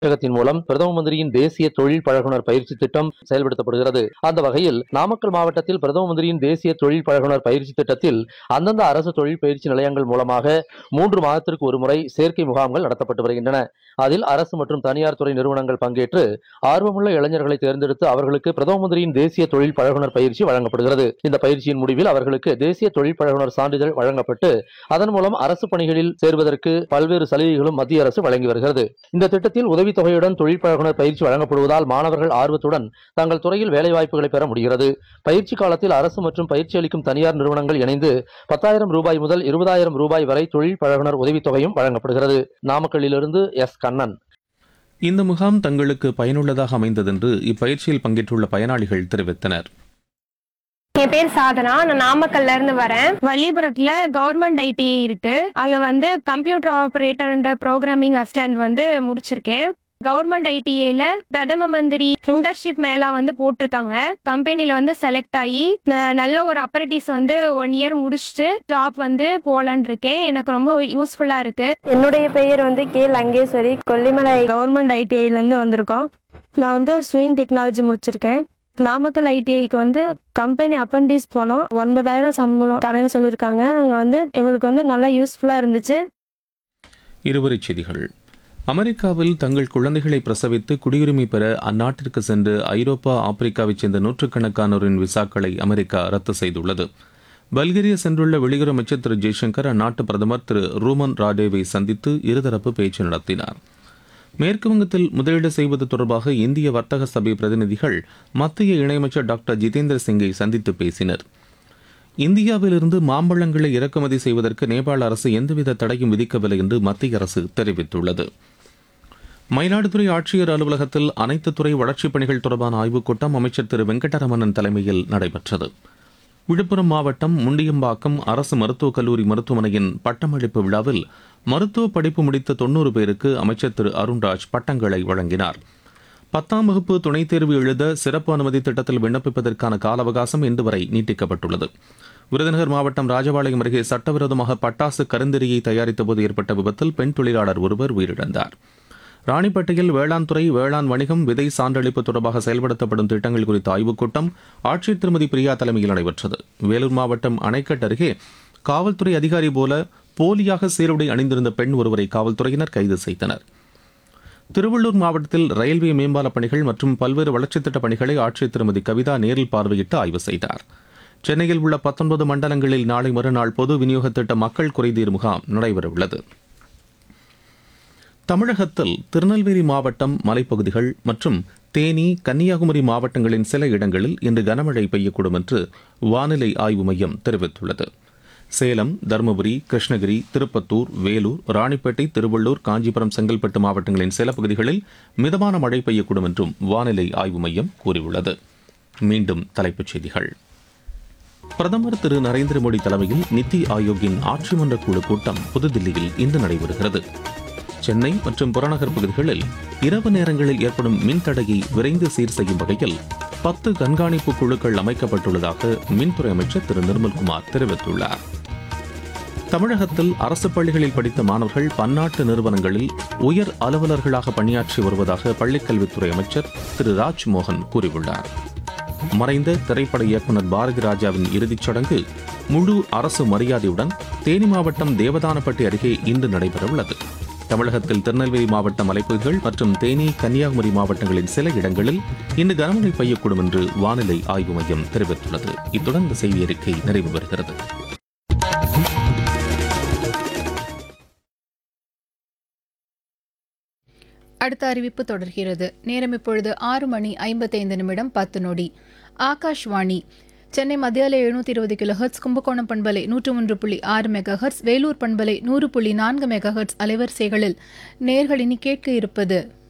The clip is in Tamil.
அமைச்சகத்தின் மூலம் பிரதம மந்திரியின் தேசிய தொழில் பழகுனர் பயிற்சி திட்டம் செயல்படுத்தப்படுகிறது அந்த வகையில் நாமக்கல் மாவட்டத்தில் பிரதம மந்திரியின் தேசிய தொழில் பழகுனர் பயிற்சி திட்டத்தில் அந்தந்த அரசு தொழில் பயிற்சி நிலையங்கள் மூலமாக மூன்று மாதத்திற்கு ஒருமுறை சேர்க்கை முகாம்கள் நடத்தப்பட்டு வருகின்றன அதில் அரசு மற்றும் தனியார் துறை நிறுவனங்கள் பங்கேற்று ஆர்வமுள்ள இளைஞர்களை தேர்ந்தெடுத்து அவர்களுக்கு பிரதம மந்திரியின் தேசிய தொழில் பழகுனர் பயிற்சி வழங்கப்படுகிறது இந்த பயிற்சியின் முடிவில் அவர்களுக்கு தேசிய தொழில் பழகுனர் சான்றிதழ் வழங்கப்பட்டு அதன் மூலம் அரசு பணிகளில் சேர்வதற்கு பல்வேறு சலுகைகளும் மத்திய அரசு வழங்கி வருகிறது இந்த திட்டத்தில் உதவித்தொகையுடன் தொழில் பழகுனர் பயிற்சி வழங்கப்படுவதால் மாணவர்கள் ஆர்வத்துடன் தங்கள் துறையில் வேலைவாய்ப்புகளை பெற முடிகிறது பயிற்சி காலத்தில் அரசு மற்றும் பயிற்சி அளிக்கும் தனியார் நிறுவனங்கள் இணைந்து பத்தாயிரம் ரூபாய் முதல் இருபதாயிரம் ரூபாய் வரை தொழில் பழகுனர் உதவித்தொகையும் வழங்கப்படுகிறது நாமக்கல்லிலிருந்து எஸ் கண்ணன் இந்த முகாம் தங்களுக்கு பயனுள்ளதாக அமைந்ததென்று இப்பயிற்சியில் பங்கேற்றுள்ள பயனாளிகள் தெரிவித்தனர் என் பேர் சாதனா நான் நாமக்கல்ல இருந்து வரேன் வள்ளிபுரத்துல கவர்மெண்ட் ஐடி இருக்கு அங்க வந்து கம்ப்யூட்டர் ஆபரேட்டர் ப்ரோக்ராமிங் அசிஸ்டன்ட் வந்து முடிச்சிருக்கேன் கவர்மெண்ட் ஐடிஐல பிரதம மந்திரி இன்டர்ன்ஷிப் மேலா வந்து போட்டிருக்காங்க கம்பெனில வந்து செலக்ட் ஆகி ந- நல்ல ஒரு அப்ரண்டிஸ் வந்து ஒன் இயர் முடிச்சுட்டு ஜாப் வந்து போலான் இருக்கேன் எனக்கு ரொம்ப யூஸ்ஃபுல்லா இருக்கு என்னுடைய பெயர் வந்து கே லங்கேஸ்வரி கொல்லிமலை கவர்மெண்ட் ஐடிஐல இருந்து வந்திருக்கோம் நான் வந்து ஸ்விங் டெக்னாலஜி முடிச்சிருக்கேன் நாமக்கல் ஐடிஐக்கு வந்து கம்பெனி அப்ரண்டிஸ் போனோம் ஒன்பதாயிரம் சம்பளம் தரேன்னு சொல்லியிருக்காங்க அங்கே வந்து எங்களுக்கு வந்து நல்லா யூஸ்ஃபுல்லாக இருந்துச்சு இருவரிச் செய்திகள் அமெரிக்காவில் தங்கள் குழந்தைகளை பிரசவித்து குடியுரிமை பெற அந்நாட்டிற்கு சென்று ஐரோப்பா ஆப்பிரிக்காவைச் சேர்ந்த நூற்றுக்கணக்கானோரின் விசாக்களை அமெரிக்கா ரத்து செய்துள்ளது பல்கேரியா சென்றுள்ள வெளியுறவு அமைச்சர் திரு ஜெய்சங்கர் அந்நாட்டு பிரதமர் திரு ரூமன் ராடேவை சந்தித்து இருதரப்பு பேச்சு நடத்தினார் மேற்கு வங்கத்தில் முதலீடு செய்வது தொடர்பாக இந்திய வர்த்தக சபை பிரதிநிதிகள் மத்திய இணையமைச்சர் டாக்டர் ஜிதேந்திர சிங்கை சந்தித்து பேசினர் இந்தியாவிலிருந்து மாம்பழங்களை இறக்குமதி செய்வதற்கு நேபாள அரசு எந்தவித தடையும் விதிக்கவில்லை என்று மத்திய அரசு தெரிவித்துள்ளது மயிலாடுதுறை ஆட்சியர் அலுவலகத்தில் அனைத்து துறை வளர்ச்சிப் பணிகள் தொடர்பான ஆய்வுக் கூட்டம் அமைச்சர் திரு வெங்கடரமணன் தலைமையில் நடைபெற்றது விழுப்புரம் மாவட்டம் முண்டியம்பாக்கம் அரசு மருத்துவக் கல்லூரி மருத்துவமனையின் பட்டமளிப்பு விழாவில் மருத்துவ படிப்பு முடித்த தொன்னூறு பேருக்கு அமைச்சர் திரு அருண்ராஜ் பட்டங்களை வழங்கினார் பத்தாம் வகுப்பு துணைத் தேர்வு எழுத சிறப்பு அனுமதி திட்டத்தில் விண்ணப்பிப்பதற்கான கால அவகாசம் இன்று வரை நீட்டிக்கப்பட்டுள்ளது விருதுநகர் மாவட்டம் ராஜபாளையம் அருகே சட்டவிரோதமாக பட்டாசு கருந்தெறியை தயாரித்தபோது ஏற்பட்ட விபத்தில் பெண் தொழிலாளர் ஒருவர் உயிரிழந்தார் ராணிப்பேட்டையில் வேளாண் துறை வேளாண் வணிகம் விதை சான்றளிப்பு தொடர்பாக செயல்படுத்தப்படும் திட்டங்கள் குறித்த ஆய்வுக் கூட்டம் ஆட்சியர் திருமதி பிரியா தலைமையில் நடைபெற்றது வேலூர் மாவட்டம் அணைக்கட் அருகே காவல்துறை அதிகாரி போல போலியாக சீருடை அணிந்திருந்த பெண் ஒருவரை காவல்துறையினர் கைது செய்தனர் திருவள்ளூர் மாவட்டத்தில் ரயில்வே மேம்பால பணிகள் மற்றும் பல்வேறு வளர்ச்சித் திட்டப் பணிகளை ஆட்சியர் திருமதி கவிதா நேரில் பார்வையிட்டு ஆய்வு செய்தார் சென்னையில் உள்ள பத்தொன்பது மண்டலங்களில் நாளை மறுநாள் பொது விநியோக திட்ட மக்கள் குறைதீர் முகாம் நடைபெறவுள்ளது தமிழகத்தில் திருநெல்வேலி மாவட்டம் மலைப்பகுதிகள் மற்றும் தேனி கன்னியாகுமரி மாவட்டங்களின் சில இடங்களில் இன்று கனமழை பெய்யக்கூடும் என்று வானிலை ஆய்வு மையம் தெரிவித்துள்ளது சேலம் தருமபுரி கிருஷ்ணகிரி திருப்பத்தூர் வேலூர் ராணிப்பேட்டை திருவள்ளூர் காஞ்சிபுரம் செங்கல்பட்டு மாவட்டங்களின் சில பகுதிகளில் மிதமான மழை பெய்யக்கூடும் என்றும் வானிலை ஆய்வு மையம் கூறியுள்ளது மீண்டும் தலைப்புச் செய்திகள் பிரதமர் திரு நரேந்திர மோடி தலைமையில் நித்தி ஆயோக்கின் ஆட்சி மன்ற குழு கூட்டம் புதுதில்லியில் இன்று நடைபெறுகிறது சென்னை மற்றும் புறநகர் பகுதிகளில் இரவு நேரங்களில் ஏற்படும் மின் தடையை விரைந்து சீர் செய்யும் வகையில் பத்து கண்காணிப்பு குழுக்கள் அமைக்கப்பட்டுள்ளதாக மின்துறை அமைச்சர் திரு நிர்மல்குமார் தெரிவித்துள்ளார் தமிழகத்தில் அரசு பள்ளிகளில் படித்த மாணவர்கள் பன்னாட்டு நிறுவனங்களில் உயர் அலுவலர்களாக பணியாற்றி வருவதாக பள்ளிக்கல்வித்துறை அமைச்சர் திரு ராஜ்மோகன் கூறியுள்ளார் மறைந்த திரைப்பட இயக்குனர் பாரதி ராஜாவின் இறுதிச் சடங்கு முழு அரசு மரியாதையுடன் தேனி மாவட்டம் தேவதானப்பட்டி அருகே இன்று நடைபெறவுள்ளது தமிழகத்தில் திருநெல்வேலி மாவட்ட மலைப்பகுதிகள் மற்றும் தேனி கன்னியாகுமரி மாவட்டங்களின் சில இடங்களில் இன்று கனமழை பெய்யக்கூடும் என்று வானிலை ஆய்வு மையம் தெரிவித்துள்ளது இத்துடன் இந்த செய்தி அறிக்கை நிறைவு பெறுகிறது அடுத்த அறிவிப்பு தொடர்கிறது நேரம் இப்பொழுது ஆறு மணி ஐம்பத்தைந்து நிமிடம் பத்து நொடி ஆகாஷ்வாணி சென்னை மத்தியால எழுநூத்தி இருபது கிலோ ஹெர்ட்ஸ் கும்பகோணம் பண்பலை நூற்று ஒன்று புள்ளி ஆறு மெகா ஹெர்ட்ஸ் வேலூர் பண்பலை நூறு புள்ளி நான்கு மெகா ஹெர்ட்ஸ் அலைவரிசைகளில் நேர்களினி கேட்க இருப்பது